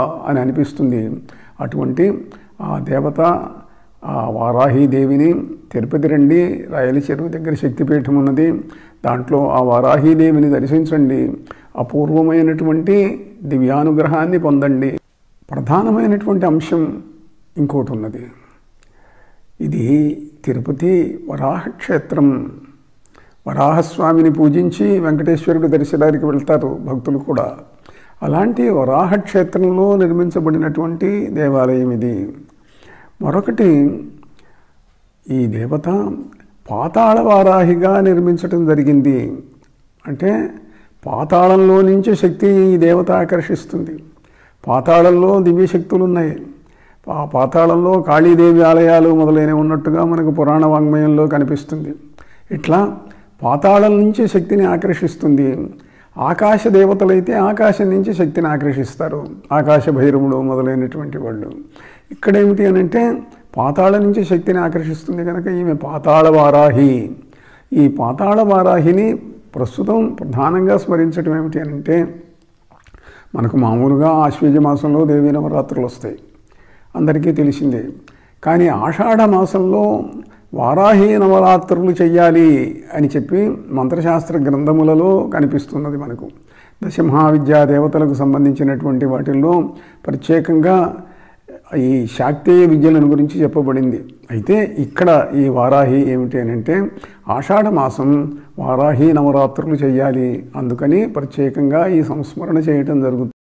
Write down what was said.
అని అనిపిస్తుంది అటువంటి ఆ దేవత ఆ వారాహి దేవిని తిరుపతి రండి రాయల చెరువు దగ్గర శక్తిపీఠం ఉన్నది దాంట్లో ఆ వారాహి దేవిని దర్శించండి అపూర్వమైనటువంటి దివ్యానుగ్రహాన్ని పొందండి ప్రధానమైనటువంటి అంశం ఇంకోటి ఉన్నది ఇది తిరుపతి వరాహ క్షేత్రం వరాహస్వామిని పూజించి వెంకటేశ్వరుడు దర్శనానికి వెళ్తారు భక్తులు కూడా అలాంటి వరాహ క్షేత్రంలో నిర్మించబడినటువంటి దేవాలయం ఇది మరొకటి ఈ దేవత పాతాళ వారాహిగా నిర్మించటం జరిగింది అంటే పాతాళంలో నుంచి శక్తి ఈ దేవత ఆకర్షిస్తుంది పాతాళంలో దివ్య శక్తులు ఉన్నాయి ఆ పాతాళంలో కాళీదేవి ఆలయాలు మొదలైనవి ఉన్నట్టుగా మనకు పురాణ వాంగ్మయంలో కనిపిస్తుంది ఇట్లా పాతాళం నుంచి శక్తిని ఆకర్షిస్తుంది ఆకాశ దేవతలైతే ఆకాశం నుంచి శక్తిని ఆకర్షిస్తారు ఆకాశ భైరవుడు మొదలైనటువంటి వాళ్ళు ఇక్కడేమిటి అని అంటే పాతాళ నుంచి శక్తిని ఆకర్షిస్తుంది కనుక ఈమె పాతాళ వారాహి ఈ పాతాళ వారాహిని ప్రస్తుతం ప్రధానంగా స్మరించడం ఏమిటి అని అంటే మనకు మామూలుగా ఆశ్వేజ మాసంలో దేవీ నవరాత్రులు వస్తాయి అందరికీ తెలిసిందే కానీ ఆషాఢ మాసంలో వారాహి నవరాత్రులు చెయ్యాలి అని చెప్పి మంత్రశాస్త్ర గ్రంథములలో కనిపిస్తున్నది మనకు దశమహావిద్యా దేవతలకు సంబంధించినటువంటి వాటిల్లో ప్రత్యేకంగా ఈ శాక్తేయ విద్యలను గురించి చెప్పబడింది అయితే ఇక్కడ ఈ వారాహి ఏమిటి అని అంటే ఆషాఢ మాసం వారాహి నవరాత్రులు చేయాలి అందుకని ప్రత్యేకంగా ఈ సంస్మరణ చేయటం జరుగుతుంది